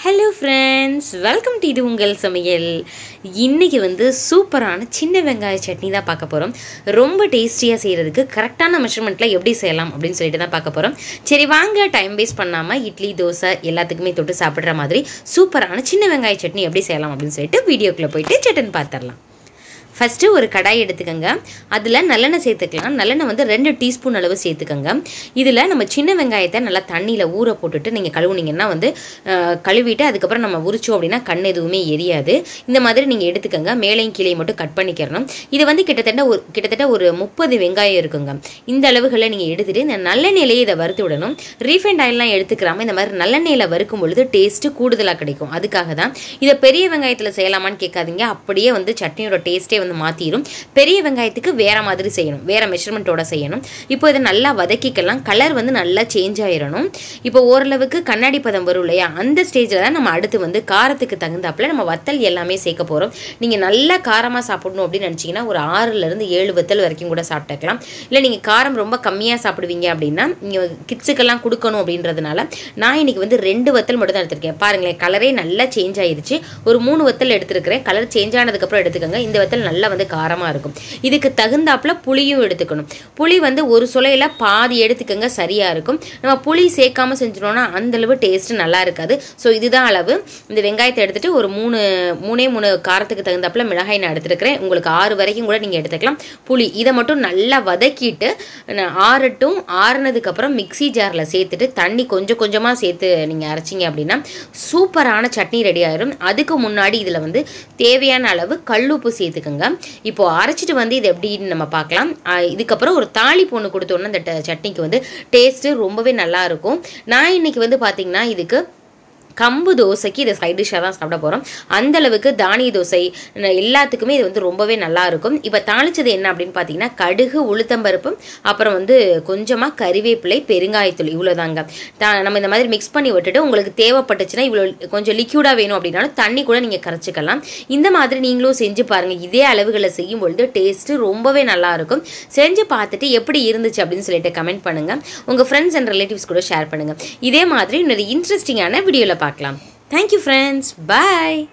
hello friends welcome to இது உங்கள் சமையல் இன்றைக்கி வந்து சூப்பரான சின்ன வெங்காய சட்னி தான் பார்க்க போகிறோம் ரொம்ப டேஸ்டியாக செய்கிறதுக்கு கரெக்டான மெஷர்மெண்ட்டில் எப்படி செய்யலாம் அப்படின்னு சொல்லிட்டு தான் பார்க்க போகிறோம் சரி வாங்க டைம் வேஸ்ட் பண்ணாமல் இட்லி தோசை எல்லாத்துக்குமே தொட்டு சாப்பிட்ற மாதிரி சூப்பரான சின்ன வெங்காய சட்னி எப்படி செய்யலாம் அப்படின்னு சொல்லிட்டு வீடியோக்குள்ளே போயிட்டு சட்டன் பார்த்துடலாம் ஃபஸ்ட்டு ஒரு கடாய் எடுத்துக்கோங்க அதில் நல்லெண்ணெய் சேர்த்துக்கலாம் நல்லெண்ணெய் வந்து ரெண்டு டீஸ்பூன் அளவு சேர்த்துக்கோங்க இதில் நம்ம சின்ன வெங்காயத்தை நல்லா தண்ணியில் ஊற போட்டுட்டு நீங்கள் கழுவுனீங்கன்னா வந்து அஹ், கழுவிட்டு அதுக்கப்புறம் நம்ம உரிச்சோம் அப்படின்னா கண் எதுவுமே எரியாது இந்த மாதிரி நீங்கள் எடுத்துக்கோங்க மேலையும் கீழே மட்டும் கட் பண்ணிக்கிறணும் இது வந்து கிட்டத்தட்ட ஒரு கிட்டத்தட்ட ஒரு முப்பது வெங்காயம் இருக்குங்க இந்த அளவுகளை நீங்கள் எடுத்துகிட்டு இந்த நல்லெண்ணெயிலேயே இதை வறுத்து விடணும் ரீஃபைண்ட் ஆயிலெலாம் எடுத்துக்கிறாம இந்த மாதிரி நல்லெண்ணெயில் வறுக்கும் பொழுது டேஸ்ட்டு கூடுதலாக கிடைக்கும் அதுக்காக தான் இதை பெரிய வெங்காயத்தில் செய்யலாமான்னு கேட்காதீங்க அப்படியே வந்து சட்னியோட டேஸ்ட்டே வந்து மாற்றிடும் பெரிய வெங்காயத்துக்கு வேற மாதிரி செய்யணும் வேற மெஷர்மெண்ட்டோட செய்யணும் இப்போ இதை நல்லா வதக்கிக்கலாம் கலர் வந்து நல்லா சேஞ்ச் ஆயிடணும் இப்போ ஓரளவுக்கு கண்ணாடி பதம் வரும் இல்லையா அந்த ஸ்டேஜில் தான் நம்ம அடுத்து வந்து காரத்துக்கு தகுந்தாப்புல நம்ம வத்தல் எல்லாமே சேர்க்க போகிறோம் நீங்கள் நல்லா காரமாக சாப்பிடணும் அப்படின்னு நினச்சிங்கன்னா ஒரு ஆறுலேருந்து ஏழு வத்தல் வரைக்கும் கூட சாப்பிட்டுக்கலாம் இல்லை நீங்கள் காரம் ரொம்ப கம்மியாக சாப்பிடுவீங்க அப்படின்னா நீங்கள் கிட்ஸுக்கெல்லாம் கொடுக்கணும் அப்படின்றதுனால நான் இன்னைக்கு வந்து ரெண்டு வத்தல் மட்டும் தான் எடுத்திருக்கேன் பாருங்களேன் கலரே நல்லா சேஞ்ச் ஆயிருச்சு ஒரு மூணு வத்தல் எடுத்திருக்கிறேன் கலர் சேஞ்ச் ஆனதுக்கப்புறம் எடுத்துக்கோங்க இந்த வத்தல் நல்லா வந்து காரமாக இருக்கும் இதுக்கு தகுந்தாப்புல புளியும் எடுத்துக்கணும் புளி வந்து ஒரு சுளையில் பாதி எடுத்துக்கோங்க சரியாக இருக்கும் நம்ம புளி சேர்க்காம செஞ்சிட்டோம்னா அந்த அளவு டேஸ்ட் நல்லா இருக்காது ஸோ இதுதான் அளவு இந்த வெங்காயத்தை எடுத்துட்டு ஒரு மூணு மூணே மூணு காரத்துக்கு தகுந்தாப்புல மிளகாய் நான் எடுத்துருக்கிறேன் உங்களுக்கு ஆறு வரைக்கும் கூட நீங்கள் எடுத்துக்கலாம் புளி இதை மட்டும் நல்லா வதக்கிட்டு நான் ஆறட்டும் ஆறுனதுக்கப்புறம் மிக்ஸி ஜாரில் சேர்த்துட்டு தண்ணி கொஞ்சம் கொஞ்சமாக சேர்த்து நீங்கள் அரைச்சிங்க அப்படின்னா சூப்பரான சட்னி ரெடி ஆயிரும் அதுக்கு முன்னாடி இதில் வந்து தேவையான அளவு கல்லுப்பு சேர்த்துக்கோங்க இப்போ அரைச்சிட்டு வந்து இது எப்படின்னு நம்ம பார்க்கலாம் ஆஹ் இதுக்கப்புறம் ஒரு தாளிப்பு ஒன்று கொடுத்தோன்னா இந்த ட- சட்னிக்கு வந்து டேஸ்ட்டு ரொம்பவே நல்லா இருக்கும் நான் இன்னைக்கு வந்து பார்த்தீங்கன்னா இதுக்கு கம்பு தோசைக்கு இதை சைட் டிஷ்ஷாக தான் சாப்பிட போகிறோம் அந்த அளவுக்கு தானிய தோசை ந- எல்லாத்துக்குமே இது வந்து ரொம்பவே நல்லா இருக்கும் இப்போ தாளிச்சது என்ன அப்படின்னு பார்த்தீங்கன்னா கடுகு உளுத்தம்பருப்பு அப்புறம் வந்து கொஞ்சமாக கறிவேப்பிலை பெருங்காயத்தூள் இவ்வளோதாங்க தா நம்ம இந்த மாதிரி மிக்ஸ் பண்ணி விட்டுட்டு உங்களுக்கு தேவைப்பட்டுச்சுன்னா இவ்வளோ கொஞ்சம் லிக்யூடாக வேணும் அப்படின்னாலும் தண்ணி கூட நீங்கள் கரைச்சிக்கலாம் இந்த மாதிரி நீங்களும் செஞ்சு பாருங்கள் இதே அளவுகளை செய்யும் பொழுது டேஸ்ட்டு ரொம்பவே நல்லா இருக்கும் செஞ்சு பார்த்துட்டு எப்படி இருந்துச்சு அப்படின்னு சொல்லிட்டு கமெண்ட் பண்ணுங்கள் உங்கள் ஃப்ரெண்ட்ஸ் அண்ட் ரிலேட்டிவ்ஸ் கூட ஷேர் பண்ணுங்கள் இதே மாதிரி இன்னொரு இன்ட்ரெஸ்டிங்கான வீடியோவில் பார்க்கலாம் தேங்க்யூ ஃப்ரெண்ட்ஸ் பாய்